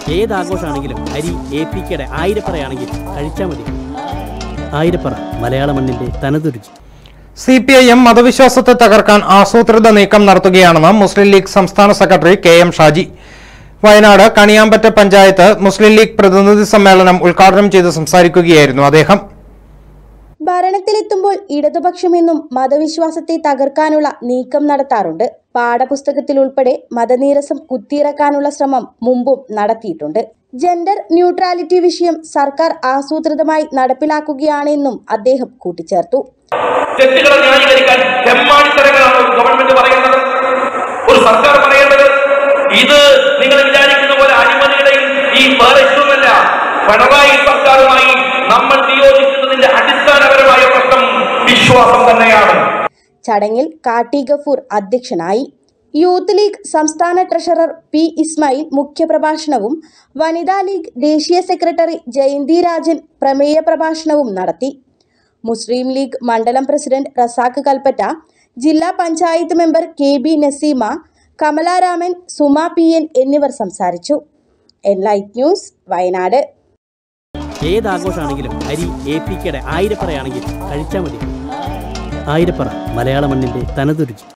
ഏത് ആഘോഷമാണെങ്കിലും അരി A P കെയുടെ ആയിരപ്പറയാണെങ്കിൽ കഴിച്ചാൽ മതി ആയിരപ്പറ മലയാള മണ്ണിൻ്റെ തനതുരുചി സി പി ഐ എം മതവിശ്വാസത്തെ തകർക്കാൻ ആസൂത്രിത നീക്കം നടത്തുകയാണെന്ന് മുസ്ലിം ലീഗ് സംസ്ഥാന secretary K M Shaji Wayanad Kaniyambetta panchayat Muslim League പ്രതിനിധി സമ്മേളനം ഉദ്ഘാടനം ചെയ്ത് സംസാരിക്കുകയായിരുന്നു അദ്ദേഹം ഭരണത്തിലെത്തുമ്പോൾ ഇടതുപക്ഷമെന്നും മതവിശ്വാസത്തെ തകർക്കാനുള്ള നീക്കം നടത്താറുണ്ട് പാഠപുസ്തകത്തിൽ ഉൾപ്പെടെ മതനീരസം കുത്തിയിറക്കാനുള്ള ശ്രമം മുമ്പും നടത്തിയിട്ടുണ്ട് ജെൻഡർ ന്യൂട്രാലിറ്റി വിഷയം സർക്കാർ ആസൂത്രിതമായി നടപ്പിലാക്കുകയാണെന്നും അദ്ദേഹം കൂട്ടിച്ചേർത്തു തെറ്റുകളെ ന്യായീകരിക്കാൻ തെമ്മാടിത്തരങ്ങളാണ് ഒരു ഗവൺമെന്റ് പറയുന്നത് ഒരു സർക്കാർ പറയേണ്ടത് ഇത് നിങ്ങൾ വിചാരിക്കുന്ന പോലെ അഴിമതിയുടെയും ഈ വേറെ ഇഷ്ടമല്ല പിണറായി സർക്കാരുമായി നമ്മൾ നിയോജിക്കുന്നതിന്റെ അടിസ്ഥാനപരമായ പ്രശ്നം വിശ്വാസം തന്നെയാണ് ചടങ്ങിൽ കാട്ടി ഗഫൂർ അധ്യക്ഷനായി യൂത്ത് ലീഗ് സംസ്ഥാന ട്രഷറർ പി ഇസ്മായിൽ മുഖ്യപ്രഭാഷണവും വനിതാ ലീഗ് ദേശീയ സെക്രട്ടറി ജയന്തി രാജൻ പ്രമേയ പ്രഭാഷണവും നടത്തി മുസ്ലിം ലീഗ് മണ്ഡലം പ്രസിഡന്റ് റസാഖ് കൽപ്പറ്റ ജില്ലാ panchayat member K B Naseema Kamalaraman Suma P N എന്നിവർ സംസാരിച്ചു എൻലൈറ്റ് ന്യൂസ് വയനാട് ഏത് ആഘോഷമാണെങ്കിലും അരി എ പി കെയുടെ ആയിരപ്പറയാണെങ്കിൽ കഴിച്ചാൽ മതി ആയിരപ്പറ മലയാള മണ്ണിൻ്റെ തനതുരുചി